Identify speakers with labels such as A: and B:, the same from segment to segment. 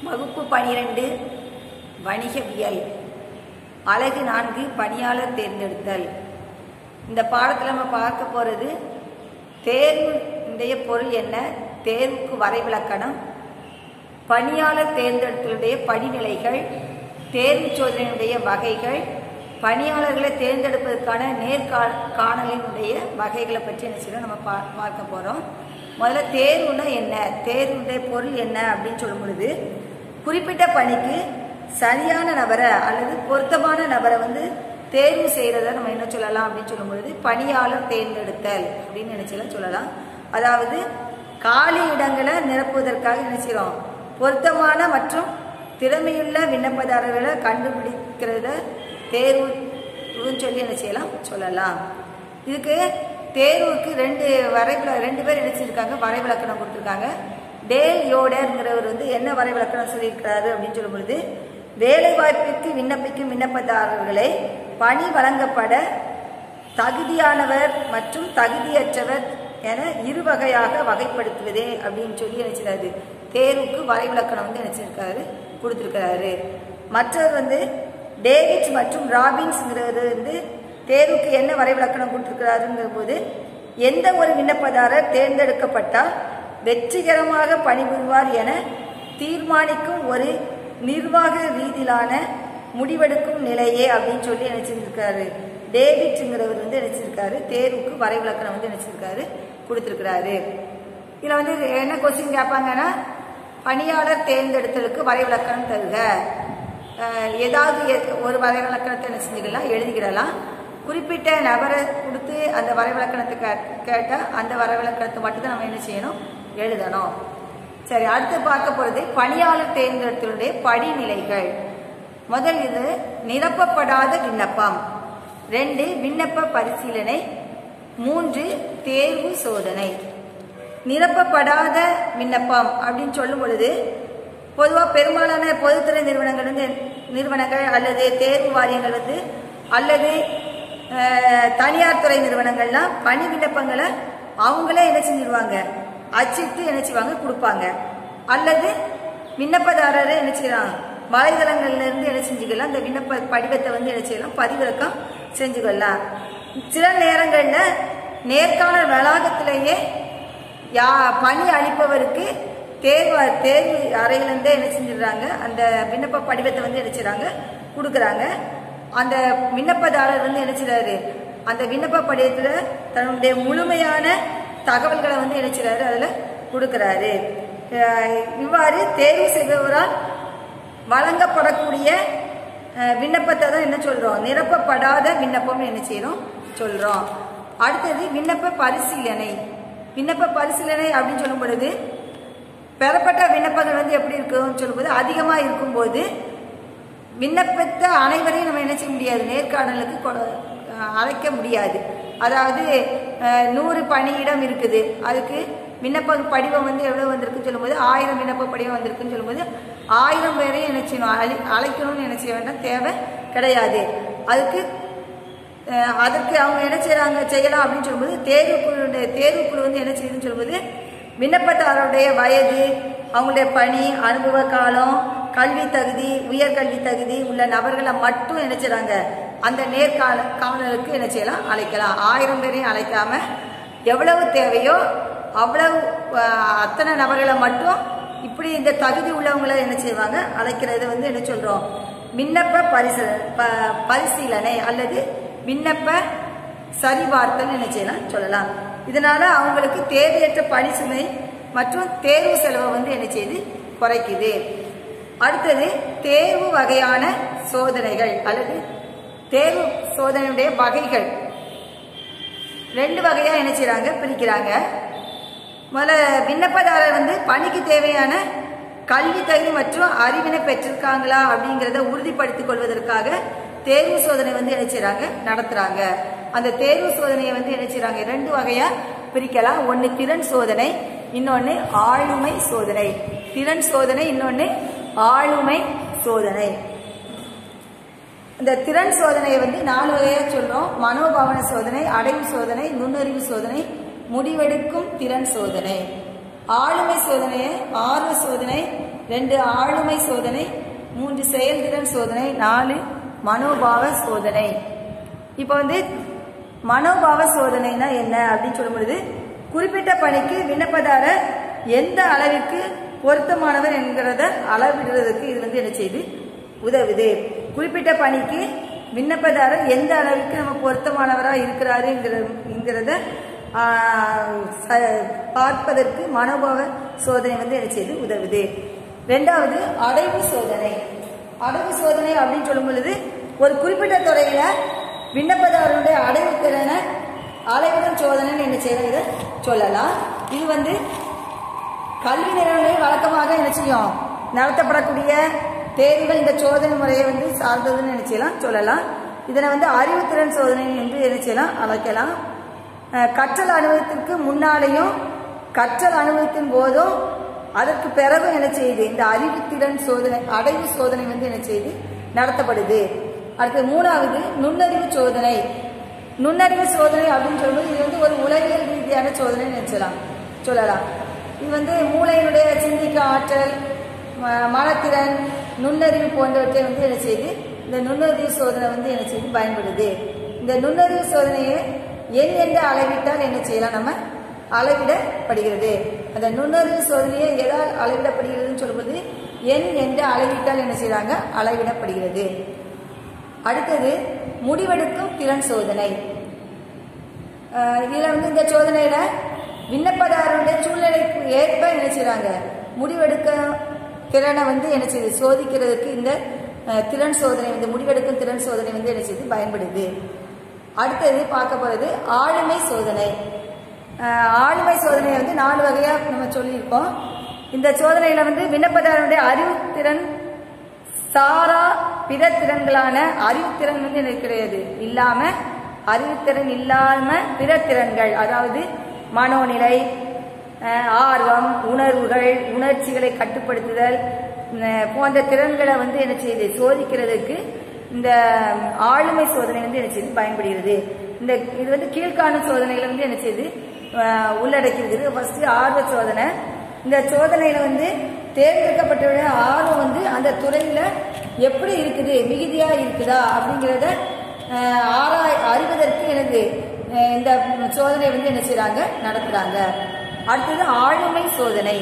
A: வகுப்பு பனிரெண்டு வணிகவியல் அழகு நான்கு பணியாளர் தேர்ந்தெடுத்தல் இந்த பாடத்தில் நம்ம பார்க்க போகிறது தேர்வுடைய பொருள் என்ன தேர்வுக்கு வரைவிலக்கணம் பணியாளர் தேர்ந்தெடுத்தலுடைய படிநிலைகள் தேர்வு சோதனையினுடைய வகைகள் பணியாளர்களை தேர்ந்தெடுப்பதற்கான நேர்கா காணலினுடைய வகைகளை பற்றி என்ன செய்யணும் நம்ம பா பார்க்க போகிறோம் முதல்ல தேர்வுனா என்ன தேர்வுடைய பொருள் என்ன அப்படின்னு சொல்லும் பொழுது குறிப்பிட்ட பணிக்கு சரியான நபரை அல்லது பொருத்தமான நபரை வந்து தேர்வு செய்கிறத நம்ம என்ன சொல்லலாம் அப்படின்னு சொல்லும் பொழுது பணியாளர் தேர்ந்தெடுத்தல் அப்படின்னு நினைச்சலாம் சொல்லலாம் அதாவது காலி இடங்களை நிரப்புவதற்காக நினைச்சிடும் பொருத்தமான மற்றும் திறமையுள்ள விண்ணப்பதாரர்களை கண்டுபிடிக்கிறத தேர்வுன்னு சொல்லி என்ன செய்யலாம் சொல்லலாம் இதுக்கு தேர்வுக்கு ரெண்டு வரைவில ரெண்டு பேர் நினைச்சிருக்காங்க வரைவிலக்கணம் கொடுத்துருக்காங்க டேல் யோடர்ங்கிறவர் வந்து என்ன வரைவிலக்கணம் சொல்லியிருக்கிறாரு அப்படின்னு சொல்லும் பொழுது வேலை வாய்ப்பிற்கு விண்ணப்பிக்கும் விண்ணப்பதாரர்களை பணி வழங்கப்பட தகுதியானவர் மற்றும் தகுதியற்றவர் என இரு வகையாக வகைப்படுத்துவதே அப்படின்னு சொல்லி நினைச்சிருக்காரு தேர்வுக்கு வரைவிலக்கணம் வந்து நினைச்சிருக்காரு கொடுத்துருக்கிறாரு மற்றவர் வந்து டேவிட் மற்றும் ராபின்ஸ்ங்கிறது வந்து தேர்வுக்கு என்ன வரைவிலக்கணம் கொடுத்துருக்கிறாருங்கிற போது எந்த ஒரு விண்ணப்பதாரர் தேர்ந்தெடுக்கப்பட்டால் வெற்றிகரமாக பணிபுரிவார் என தீர்மானிக்கும் ஒரு நிர்வாக ரீதியிலான முடிவெடுக்கும் நிலையே அப்படின்னு சொல்லி நினைச்சிருக்காரு டேவிட்ங்கிறவர் வந்து நினைச்சிருக்காரு தேர்வுக்கு வரைவிலக்கணம் வந்து நினைச்சிருக்காரு கொடுத்துருக்கிறாரு இதில் வந்து என்ன கொஸ்டின் கேட்பாங்கன்னா பணியாளர் தேர்ந்தெடுத்தலுக்கு வரைவிலக்கணம் தருக ஏதாவது ஒரு வரைவிலக்கணத்தை என்ன செஞ்சுக்கலாம் எழுதிக்கிடலாம் குறிப்பிட்ட நபரை கொடுத்து அந்த வரைவிலக்கணத்தை கேட்டால் அந்த வரைவிலக்கணத்தை மட்டும்தான் நம்ம என்ன செய்யணும் எழுதணும் சரி அடுத்து பார்க்க போகிறது பணியாளர் தேர்ந்தெடுத்தலுடைய படிநிலைகள் முதல் இது நிரப்பப்படாத விண்ணப்பம் ரெண்டு விண்ணப்ப பரிசீலனை மூன்று தேர்வு சோதனை நிரப்பப்படாத விண்ணப்பம் அப்படின்னு சொல்லும் பொழுது பொதுவாக பெரும்பாலான பொதுத்துறை நிறுவனங்கள் வந்து நிறுவனங்கள் அல்லது தேர்வு வாரியங்கள் வந்து அல்லது தனியார் துறை நிறுவனங்கள்லாம் பணி விண்ணப்பங்களை அவங்களே என்ன செஞ்சிருவாங்க அச்சிட்டு என்ன செய்வாங்க கொடுப்பாங்க அல்லது விண்ணப்பதாரரை என்ன செய்யலாம் வலைதளங்கள்ல இருந்து என்ன செஞ்சுக்கலாம் இந்த விண்ணப்ப படிவத்தை வந்து என்ன செய்யலாம் பதிவிறக்கம் செஞ்சுக்கலாம் சில நேரங்களில் நேர்காணல் வளாகத்திலேயே யா பணி அளிப்பவருக்கு தேர்வு தேர்வு அறையிலேருந்தே என்ன செஞ்சிடுறாங்க அந்த விண்ணப்ப படிவத்தை வந்து என்ன செய்கிறாங்க கொடுக்குறாங்க அந்த விண்ணப்பதாரர் வந்து என்ன செய்கிறாரு அந்த விண்ணப்ப படிவத்தில் தன்னுடைய முழுமையான தகவல்களை வந்து என்ன செய்கிறாரு அதில் கொடுக்குறாரு இவ்வாறு தேர்வு செய்பவரால் வழங்கப்படக்கூடிய விண்ணப்பத்தை தான் என்ன சொல்கிறோம் நிரப்பப்படாத விண்ணப்பம் என்ன செய்கிறோம் சொல்கிறோம் அடுத்தது விண்ணப்ப பரிசீலனை விண்ணப்ப பரிசீலனை அப்படின்னு சொல்லும் பொழுது பெறப்பட்ட விண்ணப்பங்கள் வந்து எப்படி இருக்குன்னு சொல்லும்போது அதிகமாக இருக்கும்போது விண்ணப்பத்தை அனைவரையும் நம்ம என்ன செய்ய முடியாது நேர்காணலுக்கு அழைக்க முடியாது அதாவது நூறு பணியிடம் இருக்குது அதுக்கு விண்ணப்ப படிவம் வந்து எவ்வளோ வந்திருக்குன்னு சொல்லும்போது ஆயிரம் விண்ணப்ப படிவம் வந்திருக்குன்னு சொல்லும்போது ஆயிரம் பேரையும் என்ன செய்யணும் அழி அழைக்கணும்னு என்ன செய்ய வேண்டாம் தேவை கிடையாது அதுக்கு அதற்கு அவங்க என்ன செய்கிறாங்க செய்யலாம் அப்படின்னு சொல்லும்போது தேர்வுக்குழு தேர்வுக்குழு வந்து என்ன செய்யுதுன்னு சொல்லும்போது விண்ணப்பதாரருடைய வயது அவங்களுடைய பணி அனுபவ காலம் கல்வி தகுதி உயர்கல்வி தகுதி உள்ள நபர்களை மட்டும் என்ன செய்கிறாங்க அந்த நேர்கால காணலுக்கு என்ன செய்யலாம் அழைக்கலாம் ஆயிரம் பேரையும் அழைக்காம எவ்வளவு தேவையோ அவ்வளவு அத்தனை நபர்களை மட்டும் இப்படி இந்த தகுதி உள்ளவங்களை என்ன செய்வாங்க அழைக்கிறது வந்து என்ன சொல்கிறோம் விண்ணப்ப பரிசு ப பரிசீலனை அல்லது விண்ணப்ப சரிபார்த்தல் என்ன செய்யலாம் சொல்லலாம் இதனால அவங்களுக்கு தேவையற்ற பணி சுமை மற்றும் தேர்வு செலவை வந்து என்ன செய்யுது குறைக்குது அடுத்தது தேர்வு வகையான சோதனைகள் அல்லது தேர்வு சோதனையுடைய வகைகள் ரெண்டு வகையாக என்ன செய்கிறாங்க பிரிக்கிறாங்க முதல்ல விண்ணப்பதாரர் வந்து பணிக்கு தேவையான கல்வி தகுதி மற்றும் அறிவினை பெற்றிருக்காங்களா அப்படிங்கிறத உறுதிப்படுத்திக் கொள்வதற்காக தேர்வு சோதனை வந்து என்ன செய்கிறாங்க நடத்துகிறாங்க அந்த தேர்வு சோதனையை வந்து என்ன செய்கிறாங்க ரெண்டு வகையாக பிரிக்கலாம் ஒன்று திறன் சோதனை இன்னொன்று ஆளுமை சோதனை திறன் சோதனை இன்னொன்று ஆளுமை சோதனை இந்த திறன் சோதனையை வந்து நாலு வகையாக சொல்றோம் மனோபாவன சோதனை அடைவு சோதனை நுண்ணறிவு சோதனை முடிவெடுக்கும் திறன் சோதனை ஆளுமை சோதனை ஆர்வ சோதனை ரெண்டு ஆளுமை சோதனை மூன்று செயல்திறன் சோதனை நாலு மனோபாவ சோதனை இப்போ வந்து மனோபாவ சோதனைனா என்ன அப்படின்னு சொல்லும் பொழுது குறிப்பிட்ட பணிக்கு விண்ணப்பதாரர் எந்த அளவிற்கு பொருத்தமானவர் என்கிறத அளவிடுறதுக்கு இது வந்து என்ன செய்யுது உதவுது குறிப்பிட்ட பணிக்கு விண்ணப்பதாரர் எந்த அளவுக்கு நம்ம பொருத்தமானவராக இருக்கிறாருங்கிறத பார்ப்பதற்கு மனோபாவ சோதனை வந்து என்ன செய்யுது உதவுது ரெண்டாவது அடைவு சோதனை அடைவு சோதனை அப்படின்னு சொல்லும் பொழுது ஒரு குறிப்பிட்ட துறையில விண்ணப்பதாரருடைய அடைவு திறனை அளவிடும் சோதனைன்னு என்ன செய்யறது இதை சொல்லலாம் இது வந்து கல்வி நிறுவனங்களில் வழக்கமாக என்ன செய்யும் நடத்தப்படக்கூடிய தேர்வுகள் இந்த சோதனை முறையை வந்து சார்ந்ததுன்னு என்ன செய்யலாம் சொல்லலாம் இதனை வந்து அறிவுத்திறன் சோதனை என்று என்ன செய்யலாம் அழைக்கலாம் அஹ் கற்றல் அனுபவத்திற்கு முன்னாலேயும் கற்றல் அனுபவத்தின் போதும் அதற்கு பிறகு என்ன செய்யுது இந்த அறிவுத்திறன் சோதனை அடைவு சோதனை வந்து என்ன செய்யுது நடத்தப்படுது அடுத்து மூணாவது நுண்ணறிவு சோதனை நுண்ணறிவு சோதனை அப்படின்னு சொல்லும்போது இது வந்து ஒரு உளவியல் ரீதியான சோதனை நினைச்சலாம் சொல்லலாம் இது வந்து மூளையினுடைய சிந்திக்க ஆற்றல் ம- மனத்திறன் நுண்ணறிவு போன்றவற்றை வந்து என்ன செய்யுது இந்த நுண்ணறிவு சோதனை வந்து என்ன செய்யுது பயன்படுது இந்த நுண்ணறிவு சோதனையை எண் என்று அளவிட்டால் என்ன செய்யலாம் நம்ம அளவிடப்படுகிறது அந்த நுண்ணறிவு சோதனையை எதால் அளவிடப்படுகிறதுன்னு சொல்லும்போது எண் என்று அளவிட்டால் என்ன செய்றாங்க அளவிடப்படுகிறது அடுத்தது முடிவெடுக்கும் திறன் சோதனை அஹ் இதுல வந்து இந்த சோதனையில விண்ணப்பதாரருடைய சூழ்நிலைக்கு ஏற்ப என்ன செய்றாங்க முடிவெடுக்க திறனை வந்து என்ன செய்யுது சோதிக்கிறதுக்கு இந்த அஹ், திறன் சோதனை வந்து முடிவெடுக்கும் திறன் சோதனை வந்து என்ன செய்யுது பயன்படுது அடுத்தது பார்க்க போறது ஆளுமை சோதனை அஹ், ஆளுமை சோதனையை வந்து நாலு வகையா நம்ம சொல்லியிருக்கோம் இந்த சோதனையில வந்து விண்ணப்பதாரருடைய அறிவுத்திறன் சாரா பிற திறன்களான அறிவுத்திறன் வந்து எனக்கு கிடையாது இல்லாம அறிவுத்திறன் இல்லாம பிற திறன்கள் அதாவது மனோநிலை அஹ், ஆர்வம் உணர்வுகள் உணர்ச்சிகளை கட்டுப்படுத்துதல் அஹ், போன்ற திறன்களை வந்து என்ன செய்யுது சோதிக்கிறதுக்கு இந்த ஆளுமை சோதனை வந்து என்ன செய்யுது பயன்படுகிறது இந்த இது வந்து கீழ்காணும் சோதனைகளை வந்து என்ன செய்யுது அஹ், உள்ளடக்கியிருக்குது ஃபர்ஸ்ட் ஆர்வ சோதனை இந்த சோதனையில வந்து தேர்ந்தெடுக்கப்பட்டவருடைய ஆர்வம் வந்து அந்த துறையில எப்படி இருக்குது மிகுதியா இருக்குதா அப்படிங்கிறத அஹ், ஆராய் அறிவதற்கு எனக்கு அஹ், இந்த சோதனை வந்து என்ன செய்றாங்க நடத்துறாங்க அடுத்தது ஆளுமை சோதனை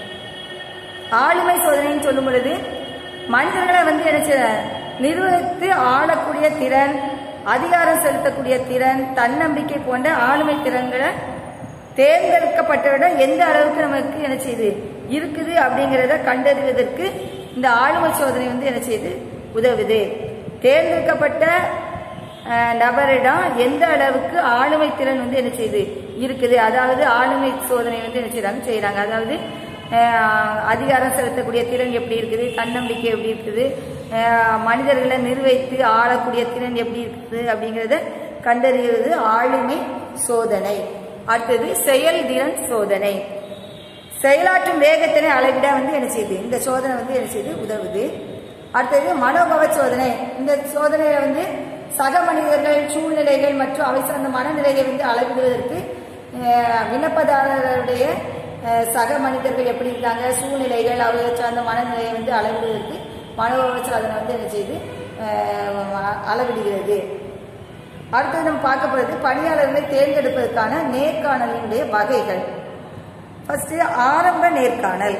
A: ஆளுமை சோதனைன்னு சொல்லும் பொழுது மனிதர்களை வந்து என்ன செய்ய நிர்வகித்து ஆளக்கூடிய திறன் அதிகாரம் செலுத்தக்கூடிய திறன் தன்னம்பிக்கை போன்ற ஆளுமை திறன்களை தேர்ந்தெடுக்கப்பட்டவிட எந்த அளவுக்கு நமக்கு என்ன செய்யுது இருக்குது அப்படிங்கிறத கண்டறிவதற்கு இந்த ஆளுமை சோதனை வந்து என்ன செய்யுது உதவுது தேர்ந்தெடுக்கப்பட்ட அஹ், நபரிடம் எந்த அளவுக்கு ஆளுமை திறன் வந்து என்ன செய்யுது இருக்குது அதாவது ஆளுமை சோதனை வந்து என்ன செய்றாங்க செய்றாங்க அதாவது அஹ், அதிகாரம் செலுத்தக்கூடிய திறன் எப்படி இருக்குது தன்னம்பிக்கை எப்படி இருக்குது அஹ், மனிதர்களை நிர்வகித்து ஆளக்கூடிய திறன் எப்படி இருக்குது அப்படிங்கிறத கண்டறிவது ஆளுமை சோதனை அடுத்தது செயல்திறன் சோதனை செயலாற்றும் வேகத்தினை அளவிட வந்து என்ன செய்யுது இந்த சோதனை வந்து என்ன செய்யுது உதவுது அடுத்தது மனோபவ சோதனை இந்த சோதனையில வந்து சக மனிதர்கள் சூழ்நிலைகள் மற்றும் அவை சார்ந்த மனநிலையை வந்து அளவிடுவதற்கு அஹ், விண்ணப்பதாரருடைய அஹ், சக மனிதர்கள் எப்படி இருக்காங்க சூழ்நிலைகள் அவை சார்ந்த மனநிலையை வந்து அளவிடுவதற்கு மனோபவ சோதனை வந்து என்ன செய்யுது அஹ், அளவிடுகிறது அடுத்தது நம்ம பார்க்க போறது பணியாளர்களை தேர்ந்தெடுப்பதற்கான நேர்காணலினுடைய வகைகள் ஃபர்ஸ்ட் ஆரம்ப நேர்காணல்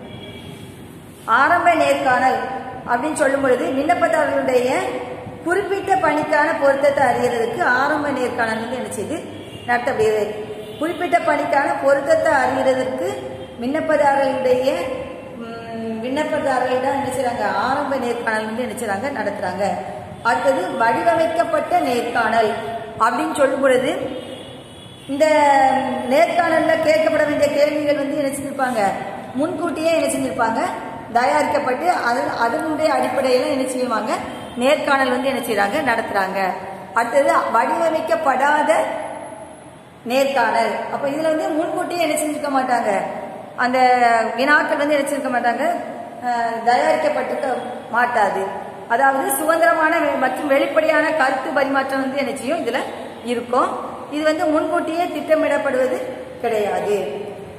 A: ஆரம்ப நேர்காணல் அப்படின்னு சொல்லும் பொழுது விண்ணப்பதாரர்களுடைய குறிப்பிட்ட பணிக்கான பொருத்தத்தை அறியறதுக்கு ஆரம்ப நேர்காணல் வந்து என்ன செய்து நடத்தப்படுகிறது குறிப்பிட்ட பணிக்கான பொருத்தத்தை அறியறதற்கு விண்ணப்பதாரர்களுடைய ம், விண்ணப்பதாரர்களிடம் என்ன செய்றாங்க ஆரம்ப நேர்காணல் வந்து என்ன செய்றாங்க நடத்துறாங்க அடுத்தது வடிவமைக்கப்பட்ட நேர்காணல் அப்படின்னு சொல்லும் பொழுது இந்த நேர்காணல்ல கேட்கப்பட வேண்டிய கேள்விகள் வந்து என்ன செஞ்சிருப்பாங்க முன்கூட்டியே என்ன செஞ்சிருப்பாங்க தயாரிக்கப்பட்டு அதன் அதனுடைய அடிப்படையில என்ன செய்வாங்க நேர்காணல் வந்து என்ன செய்றாங்க நடத்துறாங்க அடுத்தது வடிவமைக்கப்படாத நேர்காணல் அப்ப இதுல வந்து முன்கூட்டியே என்ன செஞ்சிருக்க மாட்டாங்க அந்த வினாக்கள் வந்து என்ன செஞ்சிருக்க மாட்டாங்க அஹ், தயாரிக்கப்பட்டிருக்க மாட்டாது அதாவது சுதந்திரமான வெ- மற்றும் வெளிப்படையான கருத்து பரிமாற்றம் வந்து என்ன செய்யும் இதுல இருக்கும் இது வந்து முன்கூட்டியே திட்டமிடப்படுவது கிடையாது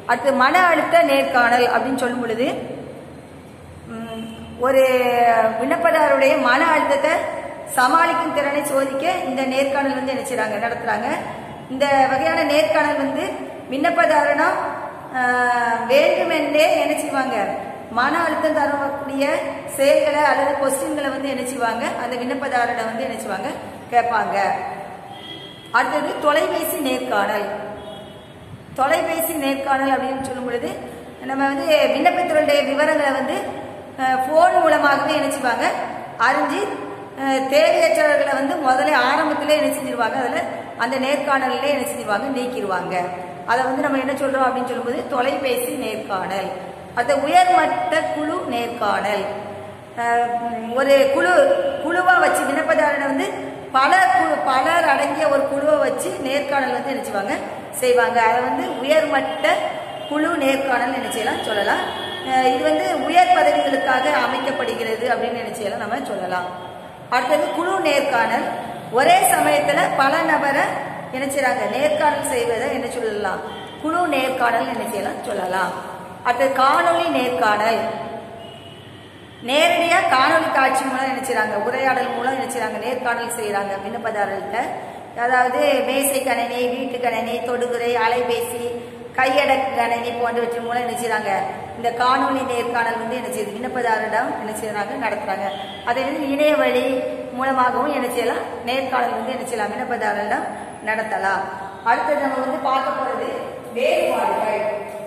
A: அடுத்து மன அழுத்த நேர்காணல் அப்படின்னு சொல்லும் பொழுது ம், ஒரு விண்ணப்பதாரருடைய மன அழுத்தத்தை சமாளிக்கும் திறனை சோதிக்க இந்த நேர்காணல் வந்து என்ன செய்றாங்க நடத்துறாங்க இந்த வகையான நேர்காணல் வந்து விண்ணப்பதாரனம் ஆஹ், வேண்டுமென்றே என்ன செய்வாங்க மன அழுத்தம் தரக்கூடிய செயல்களை அல்லது கொஸ்டின்களை வந்து என்ன செய்வாங்க அந்த விண்ணப்பதாரரை வந்து என்ன செய்வாங்க கேட்பாங்க அடுத்தது தொலைபேசி நேர்காணல் தொலைபேசி நேர்காணல் அப்படின்னு சொல்லும் பொழுது நம்ம வந்து விண்ணப்பத்தினுடைய விவரங்களை வந்து ஃபோன் மூலமாகவே என்ன செய்வாங்க அறிஞ்சு அஹ், தேவையற்றவர்களை வந்து முதல்ல ஆரம்பத்திலே என்ன செஞ்சிருவாங்க அதில் அந்த நேர்காணல்ல என்ன செஞ்சிருவாங்க நீக்கிடுவாங்க அதை வந்து நம்ம என்ன சொல்றோம் அப்படின்னு சொல்லும்போது தொலைபேசி நேர்காணல் அது உயர்மட்ட குழு நேர்காணல் அஹ், ஒரு குழு குழுவா வச்சு விண்ணப்பதாரனை வந்து பல குழு பலர் அடங்கிய ஒரு குழுவை வச்சு நேர்காணல் வந்து என்ன செய்வாங்க செய்வாங்க அதை வந்து உயர்மட்ட குழு நேர்காணல் என்ன செய்யலாம் சொல்லலாம் அஹ் இது வந்து உயர் பதவிகளுக்காக அமைக்கப்படுகிறது அப்படின்னு என்ன செய்யலாம் நம்ம சொல்லலாம் அடுத்தது குழு நேர்காணல் ஒரே சமயத்துல பல நபரை என்ன செய்றாங்க நேர்காணல் செய்வதை என்ன சொல்லலாம் குழு நேர்காணல் என்ன செய்யலாம் சொல்லலாம் அடுத்தது காணொளி நேர்காணல் நேரடியா காணொளி காட்சி மூலம் நினைச்சாங்க உரையாடல் மூலம் நினைச்சாங்க நேர்காணல் செய்யறாங்க விண்ணப்பதாரர்கிட்ட அதாவது மேசை கணனி வீட்டு கணனி தொடுகுறை அலைபேசி கையடக்கு கணனி போன்றவற்றின் மூலம் என்ன செய்றாங்க இந்த காணொளி நேர்காணல் வந்து என்ன செய்யுது விண்ணப்பதாரரிடம் என்ன செய்யறாங்க நடத்துறாங்க அதை வந்து இணைய வழி மூலமாகவும் என்ன செய்யலாம் நேர்காணல் வந்து என்ன செய்யலாம் விண்ணப்பதாரரிடம் நடத்தலாம் அடுத்தது நம்ம வந்து பார்க்க போறது வேறுபாடுகள்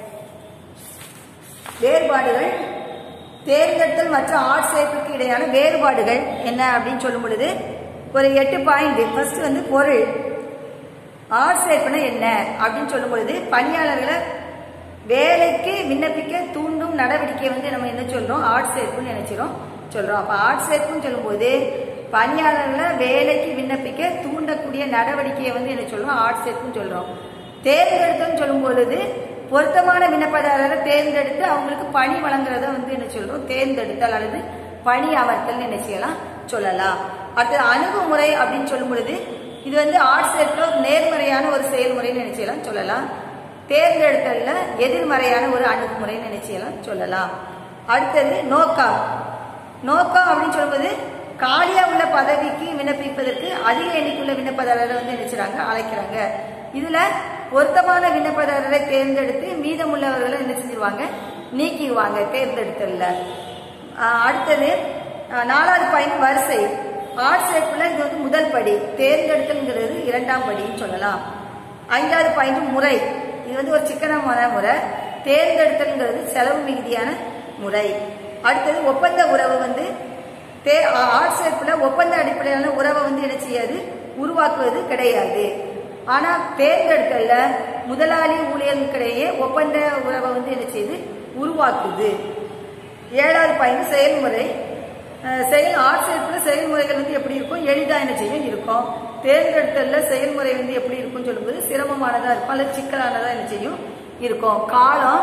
A: வேறுபாடுகள் தேர்ந்தெடுத்தல் மற்றும் ஆட்சேர்ப்புக்கு இடையான வேறுபாடுகள் என்ன அப்படின்னு சொல்லும் பொழுது ஒரு எட்டு பாயிண்ட் ஃபர்ஸ்ட் வந்து பொருள் ஆட்சேர்ப்புனா என்ன அப்படின்னு சொல்லும் பொழுது பணியாளர்களை வேலைக்கு விண்ணப்பிக்க தூண்டும் நடவடிக்கை வந்து நம்ம என்ன சொல்றோம் ஆட்சேர்ப்புன்னு நினைச்சிரோம் சொல்றோம் அப்ப ஆட்சேர்ப்புன்னு சொல்லும்போது பணியாளர்களை வேலைக்கு விண்ணப்பிக்க தூண்டக்கூடிய நடவடிக்கையை வந்து என்ன சொல்றோம் ஆட்சேர்ப்புன்னு சொல்றோம் தேர்ந்தெடுத்தல்னு சொல்லும் பொழுது பொருத்தமான விண்ணப்பதாரரை தேர்ந்தெடுத்து அவங்களுக்கு பணி வழங்குறத வந்து என்ன சொல்றோம் தேர்ந்தெடுத்தல் அல்லது பணி அமர்த்தல் என்ன செய்யலாம் சொல்லலாம் அடுத்து அணுகுமுறை அப்படின்னு சொல்லும் பொழுது இது வந்து ஆட்சேர்ப்புல ஒரு நேர்மறையான ஒரு செயல்முறைன்னு என்ன செய்யலாம் சொல்லலாம் தேர்ந்தெடுத்தல்ல எதிர்மறையான ஒரு அணுகுமுறைன்னு என்ன செய்யலாம் சொல்லலாம் அடுத்தது நோக்கம் நோக்கம் அப்படின்னு சொல்லும்போது காலியா உள்ள பதவிக்கு விண்ணப்பிப்பதற்கு அதிக எண்ணிக்கையுள்ள விண்ணப்பதாரரை வந்து நினைச்சுறாங்க அழைக்கிறாங்க இதுல பொருத்தமான விண்ணப்பதாரரை தேர்ந்தெடுத்து மீதமுள்ளவர்களை என்ன செஞ்சிருவாங்க நீக்கிடுவாங்க தேர்ந்தெடுத்தல்ல ஆஹ் அடுத்தது ஆஹ் நாலாவது பாயிண்ட் வரிசை ஆட்சேர்ப்புல இது வந்து முதல் படி தேர்ந்தெடுத்தல்ங்கிறது இரண்டாம் படின்னு சொல்லலாம் ஐந்தாவது பாயிண்ட் முறை இது வந்து ஒரு சிக்கனமான முறை தேர்ந்தெடுத்தல்ங்கிறது செலவு மிகுதியான முறை அடுத்தது ஒப்பந்த உறவு வந்து தே ஆட்சேர்ப்புல ஒப்பந்த அடிப்படையிலான உறவை வந்து என்ன செய்யாது உருவாக்குவது கிடையாது ஆனா தேர்ந்தெடுத்தல்ல முதலாளி ஊழியர்களுக்கிடையே ஒப்பந்த உறவை வந்து என்ன செய்யுது உருவாக்குது ஏழாவது பாயிண்ட் செயல்முறை அஹ் செயல் ஆட்சேர்ப்புல செயல்முறைகள் வந்து எப்படி இருக்கும் எளிதா என்ன செய்யும் இருக்கும் தேர்ந்தெடுத்தல்ல செயல்முறை வந்து எப்படி இருக்கும்னு சொல்லும்போது சிரமமானதா இருக்கும் அல்லது சிக்கலானதா என்ன செய்யும் இருக்கும் காலம்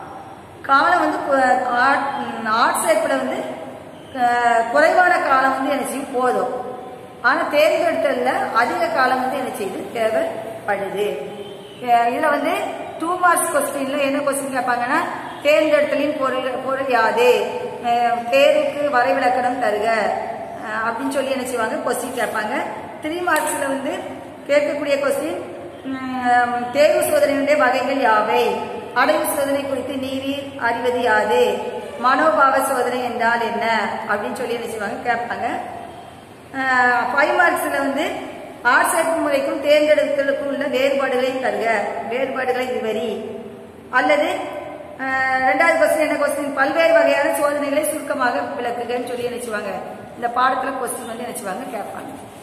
A: காலம் வந்து கு- ஆட்- ம், ஆட்சேர்ப்புல வந்து அஹ், குறைவான காலம் வந்து என்ன செய்யும் போதும் ஆனா தேர்ந்தெடுத்தல்ல அதிக காலம் வந்து என்ன செய்யுது தேவைப்படுது அஹ் இதுல வந்து டூ மார்க்ஸ் கொஸ்டின்ல என்ன கொஸ்டின் கேட்பாங்கன்னா தேர்ந்தெடுத்தலின் பொருள் பொருள் யாது அஹ் தேர்வுக்கு வரைவிலக்கணம் தருக அஹ் அப்படின்னு சொல்லி என்ன செய்வாங்க கொஸ்டின் கேட்பாங்க த்ரீ மார்க்ஸ்ல வந்து கேட்கக்கூடிய கொஸ்டின் தேர்வு சோதனையுடைய வகைகள் யாவை அடைவு சோதனை குறித்து நீவீர் அறிவது யாது மனோபாவ சோதனை என்றால் என்ன அப்படின்னு சொல்லி என்ன செய்வாங்க கேட்பாங்க ஃபைவ் மார்க்ஸ்ல வந்து ஆட்சேர்ப்பு முறைக்கும் தேர்ந்தெடுத்தலுக்கும் உள்ள வேறுபாடுகளை தருக வேறுபாடுகளை விவரி அல்லது அஹ், ரெண்டாவது கொஸ்டின் என்ன கொஸ்டின் பல்வேறு வகையான சோதனைகளை சுருக்கமாக விளக்குகன்னு சொல்லி நினைச்சுவாங்க இந்த பாடத்துல கொஸ்டின் வந்து நினைச்சுவாங்க கேட்பாங்க